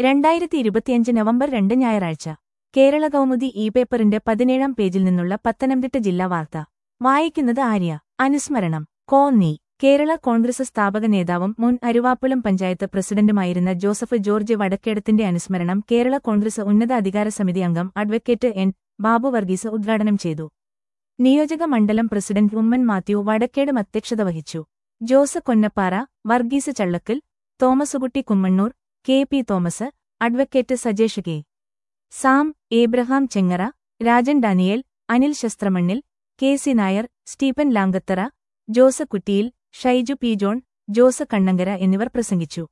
രണ്ടായിരത്തി ഇരുപത്തിയഞ്ച് നവംബർ രണ്ട് ഞായറാഴ്ച കേരള കൗമുദി ഇ പേപ്പറിന്റെ പതിനേഴാം പേജിൽ നിന്നുള്ള പത്തനംതിട്ട ജില്ലാ വാർത്ത വായിക്കുന്നത് ആര്യ അനുസ്മരണം കോന്നി കേരള കോൺഗ്രസ് സ്ഥാപക നേതാവും മുൻ അരുവാപ്പുലം പഞ്ചായത്ത് പ്രസിഡന്റുമായിരുന്ന ജോസഫ് ജോർജ് വടക്കേടത്തിന്റെ അനുസ്മരണം കേരള കോൺഗ്രസ് ഉന്നത അധികാര സമിതി അംഗം അഡ്വക്കേറ്റ് എൻ ബാബു വർഗീസ് ഉദ്ഘാടനം ചെയ്തു നിയോജക മണ്ഡലം പ്രസിഡന്റ് ഉമ്മൻ മാത്യു വടക്കേടും അധ്യക്ഷത വഹിച്ചു Jose Konnappara Varghese Challakkal Thomaskutty Kummannoor K P Thomas advocate Sajesh K Sam Abraham Chengara Rajan Daniel Anil Sasthramannil K C Nair Stephen Lankathara Jose Kuttiyil Shaiju P John Jose Kannankara എന്നിവർ പ്രസംഗിച്ചു